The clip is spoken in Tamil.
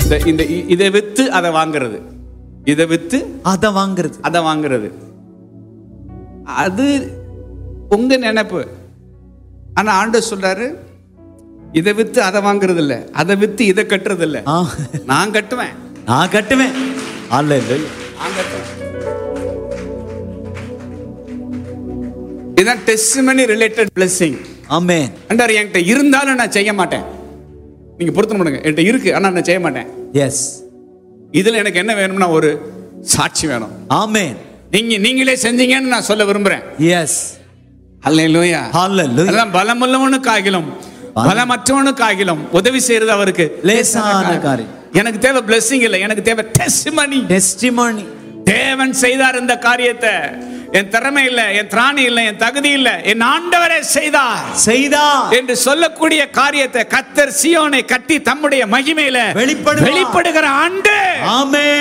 இந்த இந்த இ- இதை வித்து அதை வாங்குறது இதை வித்து அத வாங்குறது அதை வாங்குறது அது உங்க நினைப்பு ஆனா ஆண்டவர் சொல்றாரு இதை வித்து அதை வாங்குறது இல்ல அதை வித்து இதை கட்டுறது இல்ல ஆ, நான் கட்டுவேன் நான் கட்டுவேன் அல்லேலூயா நான் கட்டுவேன் இதான் டெஸ்டிமனி ரிலேட்டட் blessing ஆமென் அண்டார் என்கிட்ட இருந்தாலும் நான் செய்ய மாட்டேன் நீங்க பொருத்தம் பண்ணுங்க என்கிட்ட இருக்கு ஆனா நான் செய்ய மாட்டேன் எஸ் இதுல எனக்கு என்ன வேணும்னா ஒரு சாட்சி வேணும் ஆமென் நீங்க நீங்களே செஞ்சீங்கன்னு நான் சொல்ல விரும்புறேன் எஸ் அல்லேலூயா ஹalleluya எல்லாம் பலமுள்ளவனுக்காகிலும் பலமற்றவனுக்காகிலும் உதவி செய்யறது அவருக்கு லேசான காரியம் எனக்கு தேவை blessing இல்லை எனக்கு தேவை டெஸ்டிமனி டெஸ்டிமோனி தேவன் செய்தார் இந்த காரியத்தை என் திறமை இல்லை என் திராணி இல்லை என் தகுதி இல்லை என் ஆண்டவரே செய்தார் செய்தா என்று சொல்லக்கூடிய காரியத்தை கத்தர் சியோனை கட்டி தம்முடைய மகிமையில வெளிப்படுவார். வெளிப்படுகிற ஆண்டு ஆமென்